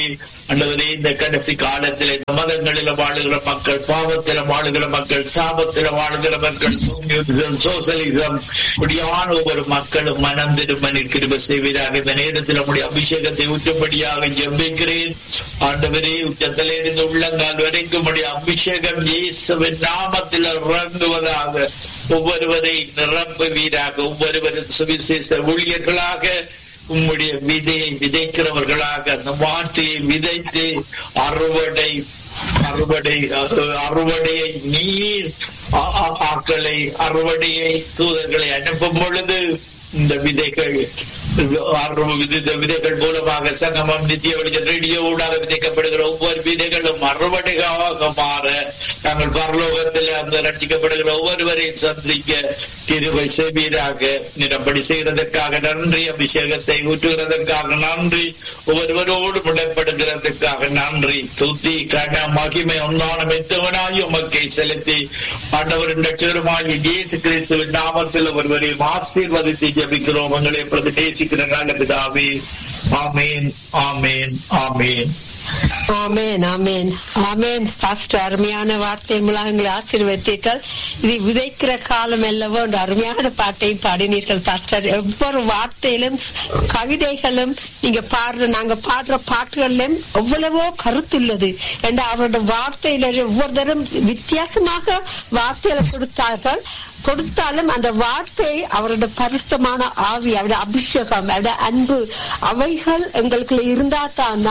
ஆண்டவரே இந்த கடைசி காலத்தில் இந்த மதங்களில வாழுகிற மக்கள் பாவத்தில வாழுகிற மக்கள் சாபத்தில வாழுகிற மக்கள் communism, சோசலிசம் இப்படியான ஒவ்வொரு மக்களும் மனம் திரும்ப நிற்கிற செய்வீராக இந்த நேரத்தில் நம்முடைய அபிஷேகத்தை ஊற்றும்படியாக ஜெபிக்கிறேன் ஆண்டவரே உச்சத்திலே இருந்து உள்ளங்கால் வரைக்கும் உடைய அபிஷேகம் இயேசுவின் நாமத்தில் இறங்குவதாக ஒவ்வொருவரை நிரப்புவீராக ஒவ்வொருவரும் சுவிசேஷ ஊழியர்களாக உம்முடைய விதையை விதைக்கிறவர்களாக அந்த வார்த்தையை விதைத்து அறுவடை அறுவடை அஹ், அறுவடையை நீர் ஆ- ஆ- ஆக்களை அறுவடையை தூதர்களை அனுப்பும் பொழுது இந்த விதைகள் அறுவ- இந்த விதைகள் மூலமாக சங்கமம் நித்திய வெளிச்சம் ரேடியோ ஊடாக விதைக்கப்படுகிற ஒவ்வொரு விதைகளும் அறுவடைகளாக மாற நாங்கள் பரலோகத்தில் அந்த ரட்சிக்கப்படுகிற ஒவ்வொருவரையும் சந்திக்க கிருபை செய்வீராக நிறப்படி செய்கிறதற்காக நன்றி அபிஷேகத்தை ஊற்றுகிறதற்காக நன்றி ஒவ்வொருவரோடு முடப்படுகிறதற்காக நன்றி துதி கன மகிமை ஒன்றான மெத்தவனாய் உமக்கை செலுத்தி ஆண்டவரின் லட்சகரமாய் இயேசு கிறிஸ்துவின் நாமத்தில் ஒருவரையும் ஆசீர்வதித்து ஜெபிக்கிறோம் உங்களை பிரதி நேசிக்கிற நல்ல பிதாவே ஆமேன் ஆமேன் ஆமேன் ஆமென் ஆமென் ஆமென் ஃபர்ஸ்ட் அருமையான வார்த்தை மூலம் எங்களை ஆசீர்வதித்தீர்கள் இது விதைக்கிற காலம் அல்லவோ என்ற அருமையான பாட்டையும் பாடினீர்கள் பாஸ்டர் ஒவ்வொரு வார்த்தையிலும் கவிதைகளும் நீங்க பாடுற நாங்க பாடுற பாட்டுகளிலும் எவ்வளவோ கருத்துள்ளது என்ற அவருடைய வார்த்தையில ஒவ்வொரு தரம் வித்தியாசமாக வார்த்தைகளை கொடுத்தார்கள் கொடுத்தாலும் அந்த வார்த்தை அவருடைய பரிசுத்தமான ஆவி அவருடைய அபிஷேகம் அவருடைய அன்பு அவைகள் எங்களுக்குள்ள இருந்தா தான்